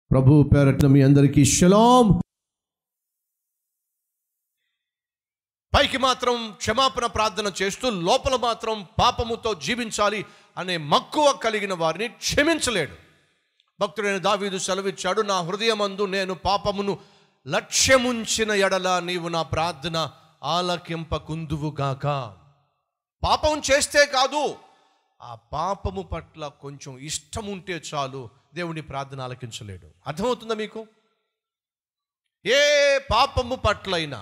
ప్రభు పేరట్న మీ అందరికీ షలాం పైకి మాత్రం క్షమాపణ ప్రార్థన చేస్తూ లోపల మాత్రం పాపముతో జీవించాలి అనే మక్కువ కలిగిన వారిని క్షమించలేడు భక్తుడైన దావీదు సెలవిచ్చాడు నా హృదయమందు నేను పాపమును లక్ష్యముంచిన ఎడల నీవు నా ప్రార్థన ఆలకింపకుందువుగాక పాపం చేస్తే కాదు ఆ పాపము పట్ల కొంచెం ఇష్టం ఉంటే చాలు దేవుని ప్రార్థన ఆలకించలేడు అర్థమవుతుందా మీకు ఏ పాపము పట్లైనా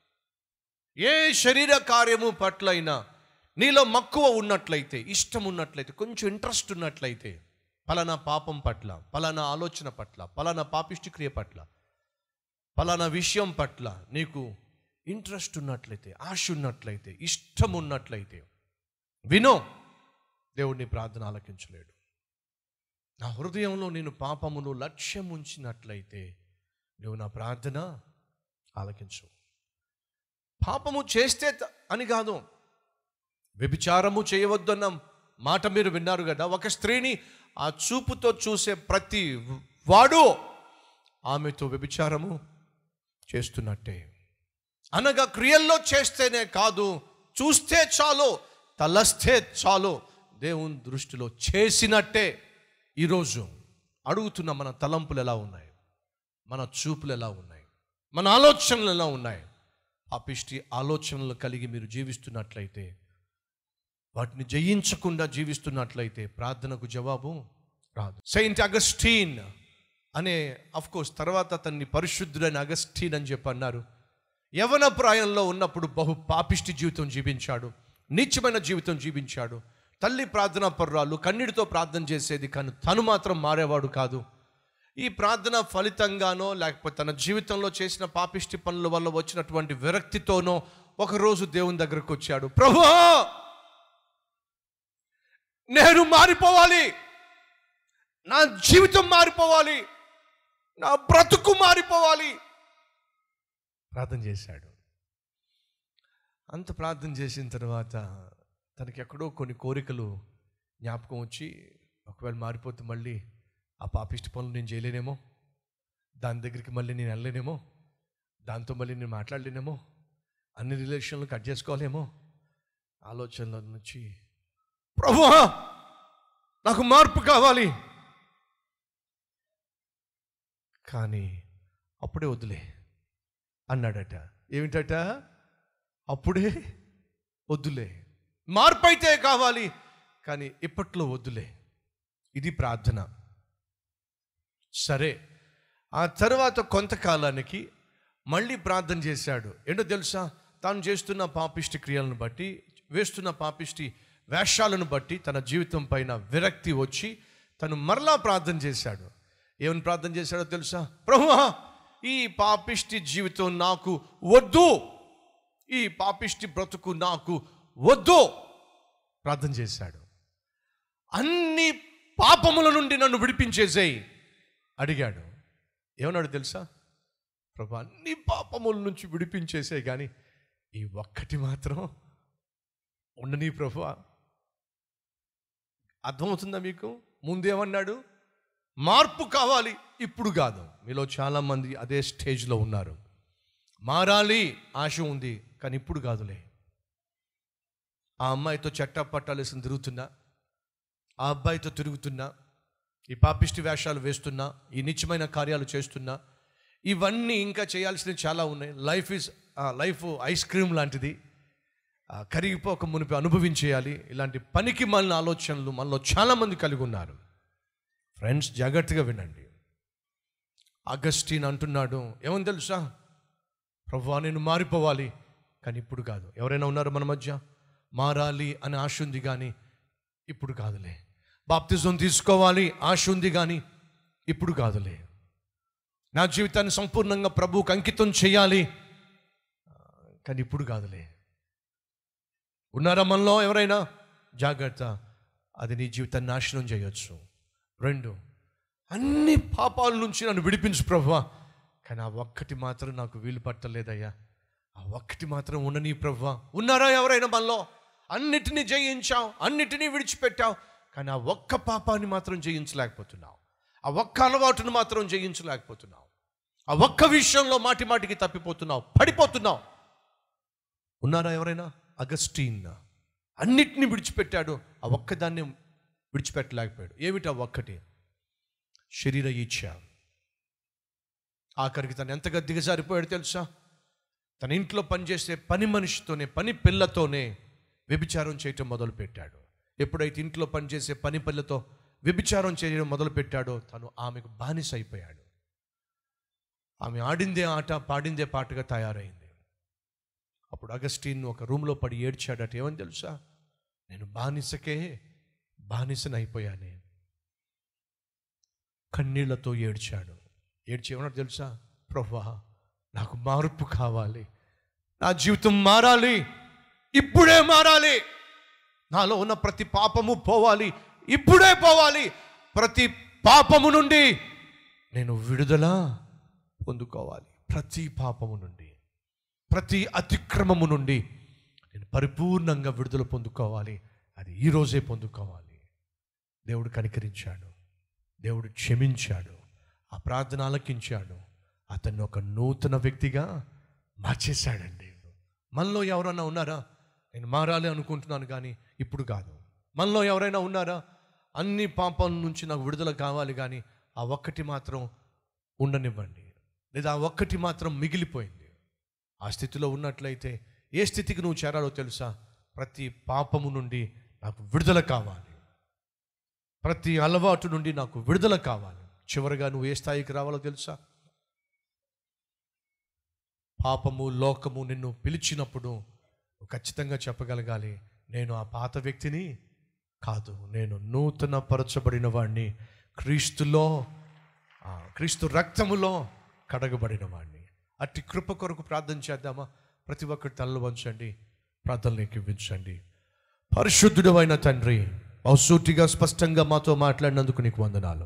ఏ శరీర కార్యము పట్లైనా నీలో మక్కువ ఉన్నట్లయితే ఇష్టం ఉన్నట్లయితే కొంచెం ఇంట్రెస్ట్ ఉన్నట్లయితే పలానా పాపం పట్ల పలానా ఆలోచన పట్ల పలానా పాపిష్టి క్రియ పట్ల పలానా విషయం పట్ల నీకు ఇంట్రెస్ట్ ఉన్నట్లయితే ఆశ ఉన్నట్లయితే ఇష్టం ఉన్నట్లయితే వినో దేవుడిని ప్రార్థన ఆలకించలేడు నా హృదయంలో నేను పాపమును లక్ష్యం ఉంచినట్లయితే నువ్వు నా ప్రార్థన ఆలకించు పాపము చేస్తే త- అని కాదు వ్యభిచారము చేయవద్దన్న మాట మీరు విన్నారు కదా ఒక స్త్రీని ఆ చూపుతో చూసే ప్రతి వాడు ఆమెతో వ్యభిచారము చేస్తున్నట్టే అనగా క్రియల్లో చేస్తేనే కాదు చూస్తే చాలు తలస్తే చాలు దేవుని దృష్టిలో చేసినట్టే ఈరోజు అడుగుతున్న మన తలంపులు ఎలా ఉన్నాయి మన చూపులు ఎలా ఉన్నాయి మన ఆలోచనలు ఎలా ఉన్నాయి పాపిష్టి ఆలోచనలు కలిగి మీరు జీవిస్తున్నట్లయితే వాటిని జయించకుండా జీవిస్తున్నట్లయితే ప్రార్థనకు జవాబు రాదు సెయింట్ అగస్టీన్ అనే కోర్స్ తర్వాత అతన్ని పరిశుద్ధుడైన అగస్టీన్ అని చెప్పి అన్నారు యవన ప్రాయంలో ఉన్నప్పుడు బహు పాపిష్టి జీవితం జీవించాడు నీచమైన జీవితం జీవించాడు తల్లి ప్రార్థనా పర్రాలు కన్నీటితో ప్రార్థన చేసేది కానీ తను మాత్రం మారేవాడు కాదు ఈ ప్రార్థన ఫలితంగానో లేకపోతే తన జీవితంలో చేసిన పాపిష్టి పనుల వల్ల వచ్చినటువంటి విరక్తితోనో ఒకరోజు దేవుని దగ్గరకు వచ్చాడు ప్రభా నేను మారిపోవాలి నా జీవితం మారిపోవాలి నా బ్రతుకు మారిపోవాలి ప్రార్థన చేశాడు అంత ప్రార్థన చేసిన తర్వాత తనకి ఎక్కడో కొన్ని కోరికలు జ్ఞాపకం వచ్చి ఒకవేళ మారిపోతే మళ్ళీ ఆ పాపిష్టి పనులు నేను చేయలేనేమో దాని దగ్గరికి మళ్ళీ నేను వెళ్ళలేనేమో దాంతో మళ్ళీ నేను మాట్లాడలేనేమో అన్ని రిలేషన్లు కట్ చేసుకోవాలేమో ఆలోచనల నుంచి ప్రభువా నాకు మార్పు కావాలి కానీ అప్పుడే వద్దులే అన్నాడట ఏమిటట అప్పుడే వద్దులే మార్పు అయితే కావాలి కానీ ఇప్పట్లో వద్దులే ఇది ప్రార్థన సరే ఆ తర్వాత కొంతకాలానికి మళ్ళీ ప్రార్థన చేశాడు ఏంటో తెలుసా తాను చేస్తున్న పాపిష్టి క్రియలను బట్టి వేస్తున్న పాపిష్టి వేషాలను బట్టి తన జీవితం పైన విరక్తి వచ్చి తను మరలా ప్రార్థన చేశాడు ఏమని ప్రార్థన చేశాడో తెలుసా ప్రభువా ఈ పాపిష్టి జీవితం నాకు వద్దు ఈ పాపిష్టి బ్రతుకు నాకు వద్దు ప్రార్థన చేశాడు అన్ని పాపముల నుండి నన్ను విడిపించేసేయి అడిగాడు ఏమన్నాడు తెలుసా ప్రభు అన్ని పాపముల నుంచి విడిపించేసే కానీ ఈ ఒక్కటి మాత్రం ఉండని ప్రభు అర్థమవుతుందా మీకు ముందేమన్నాడు మార్పు కావాలి ఇప్పుడు కాదు మీలో చాలామంది అదే స్టేజ్లో ఉన్నారు మారాలి ఆశ ఉంది కానీ ఇప్పుడు కాదులే ఆ అమ్మాయితో చట్టా పట్టాలేసి తిరుగుతున్నా ఆ అబ్బాయితో తిరుగుతున్నా ఈ పాపిష్టి వేషాలు వేస్తున్నా ఈ నిత్యమైన కార్యాలు చేస్తున్నా ఇవన్నీ ఇంకా చేయాల్సినవి చాలా ఉన్నాయి life is life ice cream లాంటిది ఆ, కరిగిపోక మునిపి అనుభవించేయాలి ఇలాంటి పనికి మళ్ళీ ఆలోచనలు మనలో చాలామంది కలిగి ఉన్నారు ఫ్రెండ్స్ జాగ్రత్తగా వినండి అగస్టీన్ అంటున్నాడు ఏమని తెలుసా ప్రభు నేను మారిపోవాలి కానీ ఇప్పుడు కాదు ఎవరైనా ఉన్నారు మన మధ్య మారాలి అని ఆశ ఉంది కానీ ఇప్పుడు కాదులే బాప్తిజం తీసుకోవాలి ఆశ ఉంది కానీ ఇప్పుడు కాదులే నా జీవితాన్ని సంపూర్ణంగా ప్రభువుకు అంకితం చేయాలి ఆ, కానీ ఇప్పుడు కాదులే ఉన్నారా మనలో ఎవరైనా జాగ్రత్త అది నీ జీవితాన్ని నాశనం చేయొచ్చు రెండు అన్ని పాపాల నుంచి నన్ను విడిపించు ప్రభువా కానీ ఆ ఒక్కటి మాత్రం నాకు వీలు పట్టలేదయ్యా ఆ ఒక్కటి మాత్రం ఉండని ప్రభువా ఉన్నారా ఎవరైనా మనలో అన్నిటినీ జయించావు అన్నిటినీ విడిచిపెట్టావు కానీ ఆ ఒక్క పాపాన్ని మాత్రం జయించలేకపోతున్నావు ఆ ఒక్క అలవాటును మాత్రం జయించలేకపోతున్నావు ఆ ఒక్క విషయంలో మాటి మాటికి తప్పిపోతున్నావు పడిపోతున్నావు ఉన్నారా ఎవరైనా అగస్టీన్ అన్నిటినీ విడిచిపెట్టాడు ఆ ఒక్కదాన్ని విడిచిపెట్టలేకపోయాడు ఏమిటి ఆ ఒక్కటి శరీర ఇచ్ఛ ఆఖరికి తను ఎంతగా దిగజారిపోయాడు తెలుసా తన ఇంట్లో పనిచేసే పని మనిషితోనే పని పిల్లతోనే వ్యభిచారం చేయటం మొదలుపెట్టాడు ఎప్పుడైతే ఇంట్లో పనిచేసే పని పిల్లతో వ్యభిచారం చేయడం మొదలుపెట్టాడో తను ఆమెకు బానిస అయిపోయాడు ఆమె ఆడిందే ఆట పాడిందే పాటగా తయారైంది అప్పుడు అగస్టిన్ ఒక రూమ్లో పడి ఏడ్చాడట ఏమని తెలుసా నేను బానిసకే బానిసనైపోయానే కన్నీళ్లతో ఏడ్చాడు ఏడ్చి ఏమన్నా తెలుసా ప్రభా నాకు మార్పు కావాలి నా జీవితం మారాలి ఇప్పుడే మారాలి నాలో ఉన్న ప్రతి పాపము పోవాలి ఇప్పుడే పోవాలి ప్రతి పాపము నుండి నేను విడుదల పొందుకోవాలి ప్రతి పాపము నుండి ప్రతి అతిక్రమము నుండి నేను పరిపూర్ణంగా విడుదల పొందుకోవాలి అది ఈరోజే పొందుకోవాలి దేవుడు కనికరించాడు దేవుడు క్షమించాడు ఆ ప్రార్థన ఆలకించాడు అతన్ని ఒక నూతన వ్యక్తిగా మార్చేశాడండి మనలో ఎవరైనా ఉన్నారా నేను మారాలి అనుకుంటున్నాను కానీ ఇప్పుడు కాదు మనలో ఎవరైనా ఉన్నారా అన్ని పాపం నుంచి నాకు విడుదల కావాలి కానీ ఆ ఒక్కటి మాత్రం ఉండనివ్వండి లేదా ఆ ఒక్కటి మాత్రం మిగిలిపోయింది ఆ స్థితిలో ఉన్నట్లయితే ఏ స్థితికి నువ్వు చేరాలో తెలుసా ప్రతి పాపము నుండి నాకు విడుదల కావాలి ప్రతి అలవాటు నుండి నాకు విడుదల కావాలి చివరిగా నువ్వు ఏ స్థాయికి రావాలో తెలుసా పాపము లోకము నిన్ను పిలిచినప్పుడు నువ్వు ఖచ్చితంగా చెప్పగలగాలి నేను ఆ పాత వ్యక్తిని కాదు నేను నూతన పరచబడిన వాడిని క్రీస్తులో ఆ, క్రీస్తు రక్తములో కడగబడిన వాడిని అట్టి కృప కొరకు ప్రార్థన చేద్దామా ప్రతి ఒక్కరి తలలు వంచండి ప్రార్థనలోకి ఇవ్వించండి పరిశుద్ధుడు అయిన తండ్రి బహుసూటిగా స్పష్టంగా మాతో మాట్లాడినందుకు నీకు వందనాలు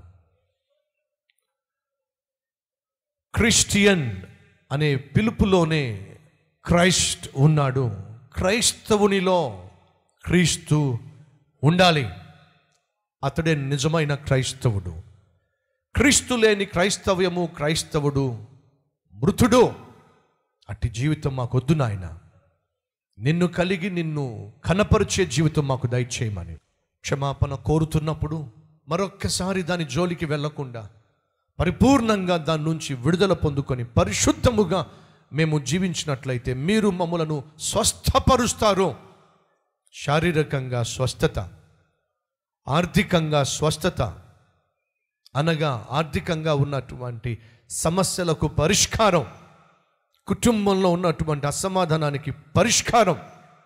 క్రిస్టియన్ అనే పిలుపులోనే క్రైస్ట్ ఉన్నాడు క్రైస్తవునిలో క్రీస్తు ఉండాలి అతడే నిజమైన క్రైస్తవుడు క్రీస్తు లేని క్రైస్తవ్యము క్రైస్తవుడు మృతుడు అట్టి జీవితం మాకొద్దు నాయన నిన్ను కలిగి నిన్ను కనపరిచే జీవితం మాకు దయచేయమని క్షమాపణ కోరుతున్నప్పుడు మరొక్కసారి దాని జోలికి వెళ్లకుండా పరిపూర్ణంగా దాని నుంచి విడుదల పొందుకొని పరిశుద్ధముగా మేము జీవించినట్లయితే మీరు మమ్మలను స్వస్థపరుస్తారు శారీరకంగా స్వస్థత ఆర్థికంగా స్వస్థత అనగా ఆర్థికంగా ఉన్నటువంటి సమస్యలకు పరిష్కారం కుటుంబంలో ఉన్నటువంటి అసమాధానానికి పరిష్కారం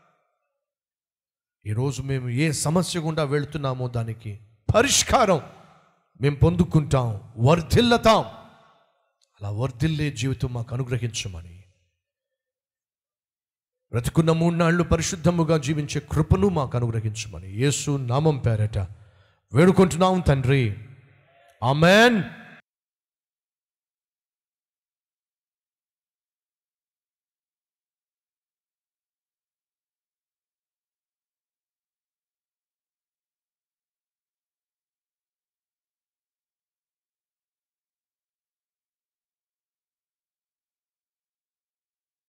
ఈరోజు మేము ఏ సమస్య గుండా వెళుతున్నామో దానికి పరిష్కారం మేము పొందుకుంటాం వర్ధిల్లతాం అలా వర్ధిల్లే జీవితం మాకు అనుగ్రహించమని బ్రతుకున్న మూడు నాళ్ళు పరిశుద్ధముగా జీవించే కృపను మాకు అనుగ్రహించమని యేసు నామం పేరట వేడుకుంటున్నాం తండ్రి ఆమెన్